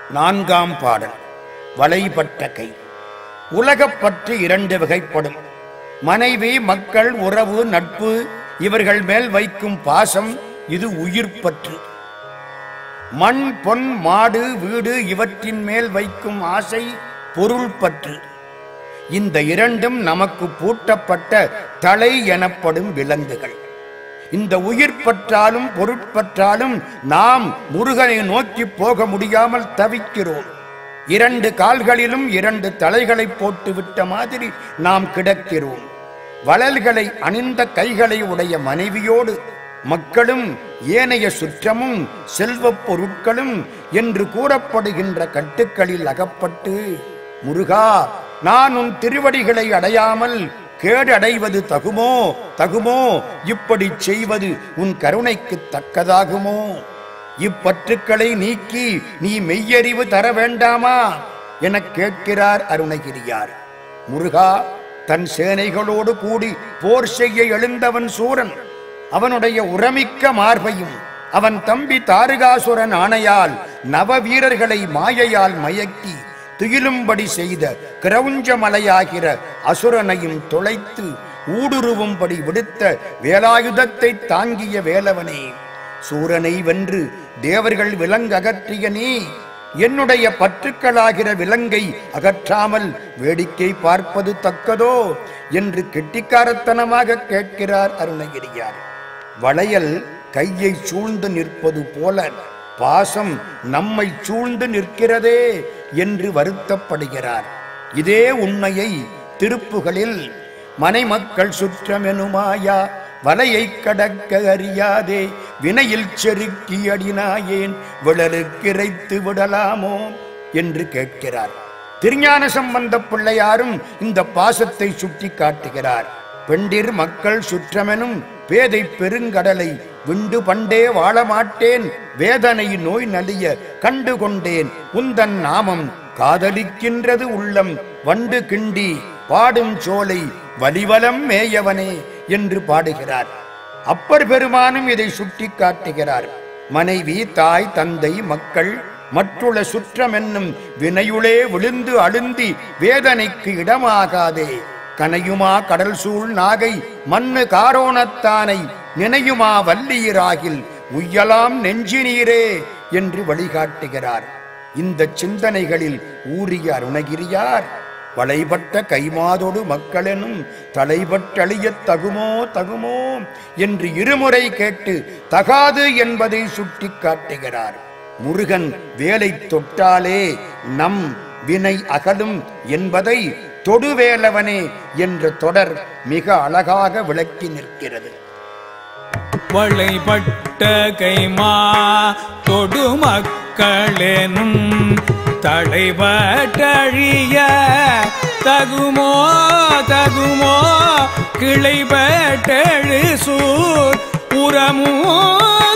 நான்காம் பாடல் வளைபட்ட கை உலகப்பற்று இரண்டு வகைப்படும் மனைவி மக்கள் உறவு நட்பு இவர்கள் மேல் வைக்கும் பாசம் இது உயிர்ப்பற்று மண் பொன் மாடு வீடு இவற்றின் மேல் வைக்கும் ஆசை பொருள் பற்று இந்த இரண்டும் நமக்கு பூட்டப்பட்ட தலை எனப்படும் விலங்குகள் இந்த உயிர் பற்றாலும் பொருட்பற்றாலும் நாம் முருகனை நோக்கி போக முடியாமல் தவிக்கிறோம் இரண்டு கால்களிலும் இரண்டு தலைகளை போட்டு விட்ட மாதிரி நாம் கிடக்கிறோம் வளல்களை அணிந்த கைகளை உடைய மனைவியோடு மக்களும் ஏனைய சுற்றமும் செல்வப் பொருட்களும் என்று கூறப்படுகின்ற கட்டுக்களில் அகப்பட்டு முருகா நான் உன் திருவடிகளை அடையாமல் கேடடைவது தகுமோ தகுமோ இப்படி செய்வது உன் கருணைக்கு தக்கதாகுமோ இப்பற்றுக்களை நீக்கி நீ மெய்யறிவு தர வேண்டாமா எனக் கேட்கிறார் அருணகிரியார் முருகா தன் சேனைகளோடு கூடி போர் செய்ய எழுந்தவன் சூரன் அவனுடைய உரமிக்க மார்பையும் அவன் தம்பி தாருகாசுரன் ஆணையால் நவ வீரர்களை மாயையால் மயக்கி துயிலும்படி செய்த கிரவுஞ்சமலையாகிற அசுரனையும் தொலைத்து ஊடுருவும்படி விடுத்த வேலாயுதத்தை தாங்கிய வேலவனே சூரனை வென்று தேவர்கள் விலங்ககற்றிய நீ என்னுடைய பற்றுக்களாகிற விலங்கை அகற்றாமல் வேடிக்கை பார்ப்பது தக்கதோ என்று கெட்டிக்காரத்தனமாக கேட்கிறார் அருணகிரியார் வளையல் கையை சூழ்ந்து நிற்பது போல பாசம் நம்மை சூழ்ந்து நிற்கிறதே என்று வருத்தப்படுகிறார் இதே உண்மையை திருப்புகளில் மனைமக்கள் சுற்றமெனுமாயா வலையை கடக்க அறியாதே வினையில் செருக்கி அடினாயேன் விழலுக்கிரைத்து விடலாமோ என்று கேட்கிறார் திருஞான சம்பந்த பிள்ளையாரும் இந்த பாசத்தை சுட்டி காட்டுகிறார் பெண்டிர் மக்கள் சுற்றமெனும் பேதை பெருங்கடலை விண்டு பண்டே வாழமாட்டேன் வேதனை நோய் நலிய கண்டு கொண்டேன் உந்தன் நாமம் காதலிக்கின்றது உள்ளம் வண்டு கிண்டி பாடும் சோலை வலிவலம் மேயவனே என்று பாடுகிறார் அப்பர் பெருமானும் இதை சுட்டி காட்டுகிறார் மனைவி தாய் தந்தை மக்கள் மற்றுள்ள சுற்றம் என்னும் வினையுளே விழுந்து அழுந்தி வேதனைக்கு இடமாகாதே கனையுமா கடல் சூழ் நாகை மண்ணு காரோணத்தானை நினையுமா வல்லியிராகில் உய்யலாம் நெஞ்சினீரே என்று வழிகாட்டுகிறார் இந்த சிந்தனைகளில் ஊறிய அருணகிரியார் வளைபட்ட கைமாதொடு மக்களெனும் தலைபட்டழியத் தகுமோ தகுமோ என்று இருமுறை கேட்டு தகாது என்பதை சுட்டிக் காட்டுகிறார் முருகன் வேலை தொட்டாலே நம் வினை அகலும் என்பதை தொடுவேலவனே என்ற தொடர் மிக அழகாக விளக்கி நிற்கிறது வளைபட்ட கைமா தொடு மக்களெனும் தலைபட்டழிய தகுமோ தகுமோ கிளைபட்டழு சூர் உரமோ